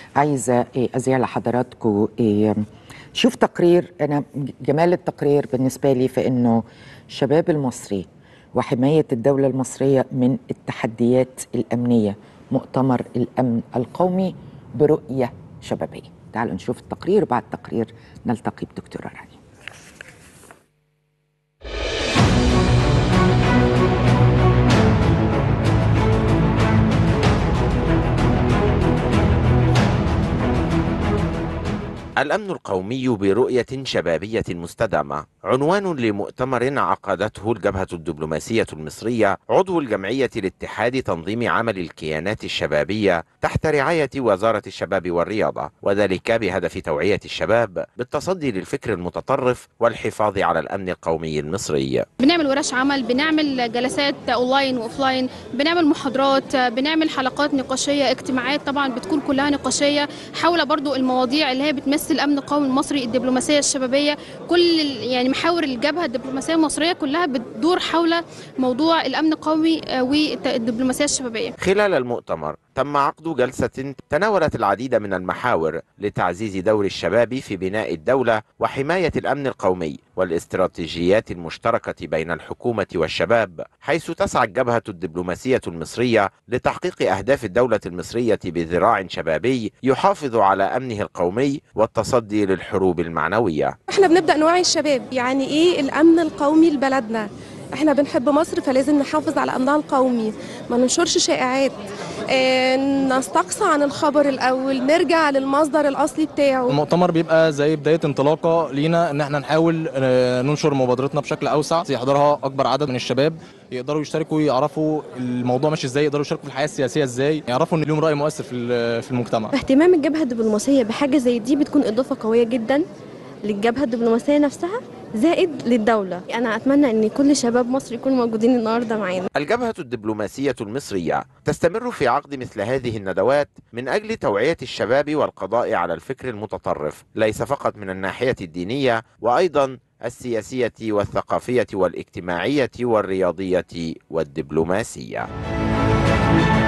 عايزه إيه، اذيع لحضراتكم إيه، شوف تقرير انا جمال التقرير بالنسبه لي في انه الشباب المصري وحمايه الدوله المصريه من التحديات الامنيه مؤتمر الامن القومي برؤيه شبابيه تعالوا نشوف التقرير وبعد التقرير نلتقي بدكتوره رانيا الأمن القومي برؤية شبابية مستدامة عنوان لمؤتمر عقدته الجبهة الدبلوماسية المصرية عضو الجمعية لاتحاد تنظيم عمل الكيانات الشبابية تحت رعاية وزارة الشباب والرياضة وذلك بهدف توعية الشباب بالتصدي للفكر المتطرف والحفاظ على الأمن القومي المصري بنعمل ورش عمل بنعمل جلسات اونلاين واوفلاين بنعمل محاضرات بنعمل حلقات نقاشيه اجتماعات طبعا بتكون كلها نقاشيه حول برضو المواضيع اللي هي بتمس الامن القومي المصري الدبلوماسيه الشبابيه كل ال- يعني محاور الجبهه الدبلوماسيه المصريه كلها بتدور حول موضوع الامن القومي آه، والدبلوماسيه الشبابيه خلال المؤتمر تم عقد جلسة تناولت العديد من المحاور لتعزيز دور الشباب في بناء الدولة وحماية الأمن القومي والاستراتيجيات المشتركة بين الحكومة والشباب حيث تسعى الجبهة الدبلوماسية المصرية لتحقيق أهداف الدولة المصرية بذراع شبابي يحافظ على أمنه القومي والتصدي للحروب المعنوية احنا بنبدا نوعي الشباب يعني ايه الامن القومي لبلدنا احنا بنحب مصر فلازم نحافظ على امنها القومي ما ننشرش شائعات اه نستقصى عن الخبر الاول نرجع للمصدر الاصلي بتاعه المؤتمر بيبقى زي بدايه انطلاقه لينا ان احنا نحاول آه، ننشر مبادرتنا بشكل اوسع يحضرها اكبر عدد من الشباب يقدروا يشتركوا يعرفوا الموضوع ماشي ازاي يقدروا يشاركوا في الحياه السياسيه ازاي يعرفوا ان لهم راي مؤثر في ال- في المجتمع اهتمام الجبهة الدبلوماسية بحاجة زي دي بتكون إضافة قوية جدا للجبهة الدبلوماسية نفسها زائد للدولة أنا أتمنى أن كل شباب مصر يكونوا موجودين النهاردة معانا الجبهة الدبلوماسية المصرية تستمر في عقد مثل هذه الندوات من أجل توعية الشباب والقضاء على الفكر المتطرف ليس فقط من الناحية الدينية وأيضا السياسية والثقافية والاجتماعية والرياضية والدبلوماسية